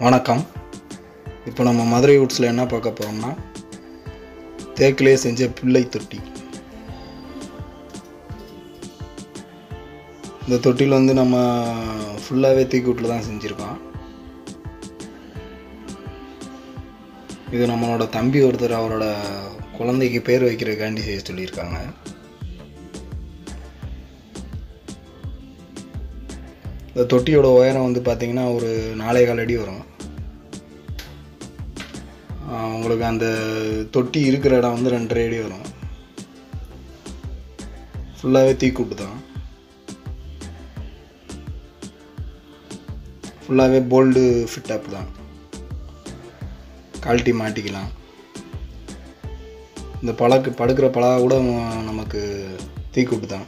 வணக்கம் இப்போ நம்ம மதுரை வுட்ஸில் என்ன பார்க்க போகிறோம்னா தேக்கிலே செஞ்ச பிள்ளை தொட்டி இந்த தொட்டியில் வந்து நம்ம ஃபுல்லாகவே தீக்கூட்டில் தான் செஞ்சுருக்கோம் இது நம்மளோட தம்பி ஒருத்தர் அவரோட குழந்தைக்கு பேர் வைக்கிறதுக்காண்டி செய்ய சொல்லியிருக்காங்க இந்த தொட்டியோட உயரம் வந்து பார்த்தீங்கன்னா ஒரு நாலே கால் அடி வரும் ஆஹ் உங்களுக்கு அந்த தொட்டி இருக்கிற இடம் வந்து ரெண்டரை அடி வரும் ஃபுல்லாகவே தீக்கூட்டு தான் ஃபுல்லாகவே போல்டு ஃபிட் அப் தான் கழட்டி மாட்டிக்கலாம் இந்த பழக்கு படுக்கிற பழக கூட நமக்கு தீக்கூட்டு தான்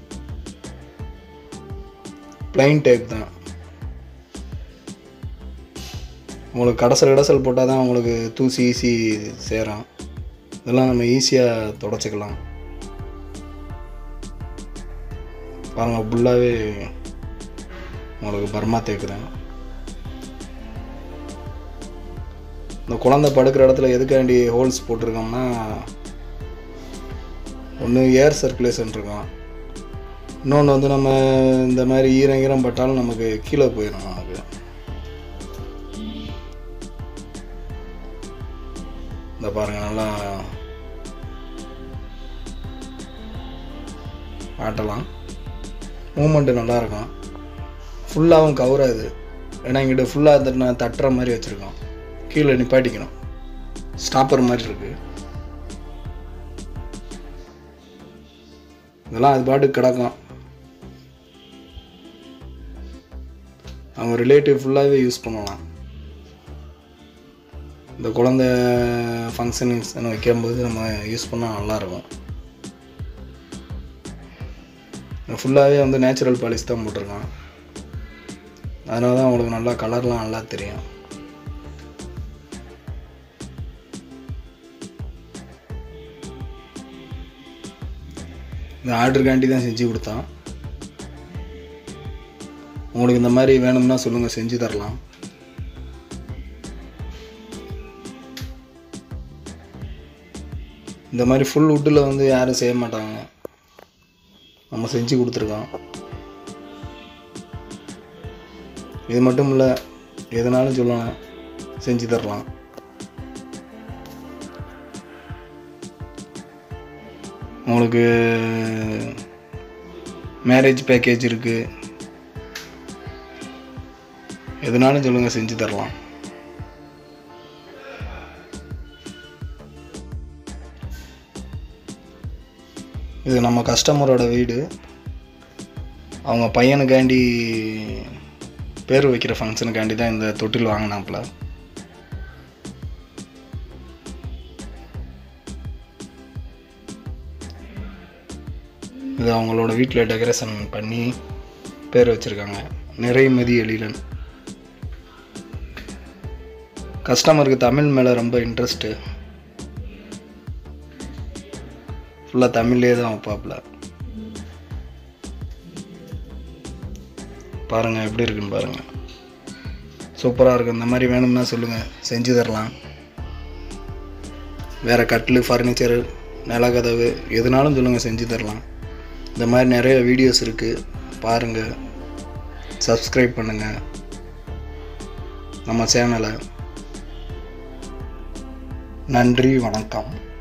பிளைன் டைப் தான் உங்களுக்கு கடசல் கடசல் போட்டால் தான் உங்களுக்கு தூசி ஈஸி சேரும் இதெல்லாம் நம்ம ஈஸியாக தொடச்சிக்கலாம் பாருங்கள் ஃபுல்லாகவே உங்களுக்கு பர்மா தேக்கு தான் இந்த குழந்தை படுக்கிற இடத்துல எதுக்காண்டி ஹோல்ஸ் போட்டிருக்கோம்னா ஒன்று ஏர் சர்க்குலேஷன் இருக்கும் இன்னொன்று வந்து நம்ம இந்த மாதிரி ஈரம் ஈரம் பட்டாலும் நமக்கு கீழே போயிடும் நமக்கு இந்த பாருங்க நல்லா ஆட்டலாம் மூமெண்ட்டு நல்லாயிருக்கும் ஃபுல்லாகவும் கவராது ஏன்னா இங்கிட்ட ஃபுல்லாக தட்டின தட்டுற மாதிரி வச்சுருக்கோம் கீழே நிப்பாட்டிக்கணும் ஸ்டாப்பர் மாதிரி இருக்குது இதெல்லாம் அது பாட்டுக்கு கிடக்கும் அவங்க ரிலேட்டிவ் ஃபுல்லாகவே யூஸ் பண்ணலாம் இந்த குழந்த ஃபங்க்ஷன்ஸ் வைக்கும்போது நம்ம யூஸ் பண்ணால் நல்லாயிருக்கும் ஃபுல்லாகவே வந்து நேச்சுரல் பாலிஷ் தான் போட்டிருக்கான் அதனால தான் உங்களுக்கு நல்லா கலர்லாம் நல்லா தெரியும் இந்த ஆர்டருக்காண்டி தான் செஞ்சு கொடுத்தான் உங்களுக்கு இந்த மாதிரி வேணும்னா சொல்லுங்கள் செஞ்சு தரலாம் இந்த மாதிரி ஃபுல் வுட்டில் வந்து யாரும் செய்ய மாட்டாங்க நம்ம செஞ்சு கொடுத்துருக்கோம் இது மட்டும் இல்லை எதனாலும் சொல்லலாம் செஞ்சு தரலாம் உங்களுக்கு மேரேஜ் பேக்கேஜ் இருக்குது எதுனாலும் சொல்லுங்கள் செஞ்சு தரலாம் இது நம்ம கஸ்டமரோட வீடு அவங்க பையனுக்காண்டி பேர் வைக்கிற ஃபங்க்ஷனுக்காண்டி தான் இந்த தொட்டில் வாங்கினாப்புல இது அவங்களோட வீட்டில் டெக்கரேஷன் பண்ணி பேர் வச்சுருக்காங்க நிறைமதி எழிலன் கஸ்டமருக்கு தமிழ் மேலே ரொம்ப இன்ட்ரெஸ்ட்டு ஃபுல்லாக தமிழ்லேயே தான் வைப்பாப்புல பாருங்கள் எப்படி இருக்குன்னு பாருங்கள் சூப்பராக இருக்கும் இந்த மாதிரி வேணும்னா சொல்லுங்கள் செஞ்சு தரலாம் வேறு கட்டில் ஃபர்னிச்சரு நிலக்கதவு எதுனாலும் சொல்லுங்கள் செஞ்சு தரலாம் இந்த மாதிரி நிறைய வீடியோஸ் இருக்குது பாருங்கள் சப்ஸ்கிரைப் பண்ணுங்கள் நம்ம சேனலை நன்றி வணக்கம்